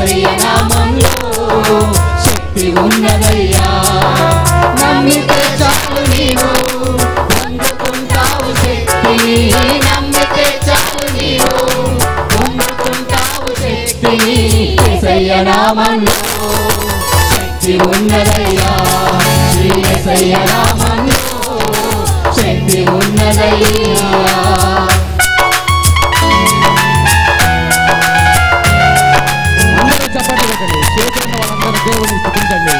ఏసయ్య నామంలో శక్తి ఉన్నదయ్యా నమ్మితే చాలు నీవు పొందుకుంటావు శక్తి నమ్మితే చాలు నీవు పొందుకుంటావు శక్తి ఏసయ్య నామంలో శక్తి ఉన్నదయ్యా శ్రీ ఏసయ్య నామంలో శక్తి ఉన్నదయ్యా అందరూ చప్పట్లు కొట్టండి చేతున్న వాళ్ళందరూ దేవుని స్థుతించండి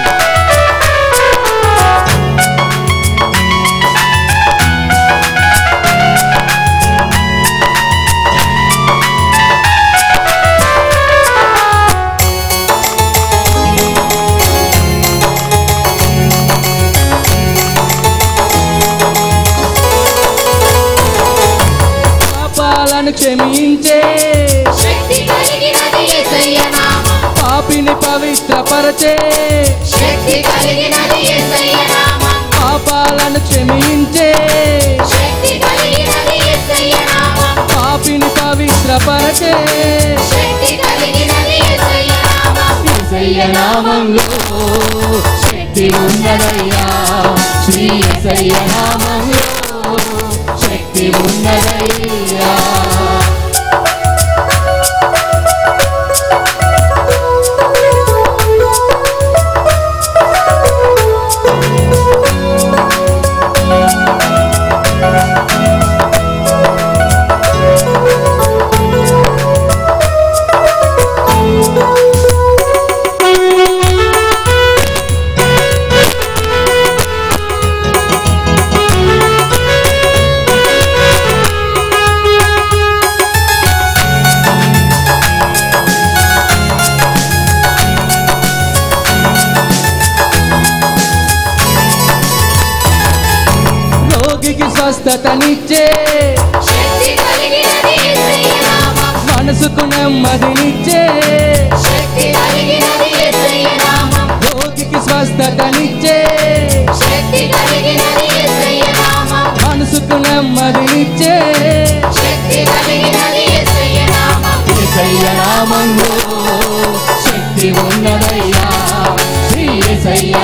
పాపాలను క్షమించే శక్తి కలిగినది యేసయ్య నామం పాపిని పవిత్రపరచే శక్తి కలిగినది యేసయ్య నామం పాపాలను క్షమించే శక్తి కలిగినది యేసయ్య నామం పాపిని పవిత్రపరచే శక్తి కలిగినది యేసయ్య నామం యేసయ్య నామంలో శక్తి ఉన్నదయ్యా శ్రీ యేసయ్య నామంలో శక్తి ఉన్నదయ్యా రోగికి స్వస్థతనిచ్చే శక్తి కలిగినది యేసయ్య నామం మనసుకు నెమ్మదినిచ్చే శక్తి కలిగినది యేసయ్య నామం రోగికి స్వస్థతనిచ్చే శక్తి కలిగినది యేసయ్య నామం మనసుకు నెమ్మదినిచ్చే శక్తి కలిగినది యేసయ్య నామం యేసయ్య నామంలో శక్తి ఉన్నదయ్యా శ్రీ యేసయ్య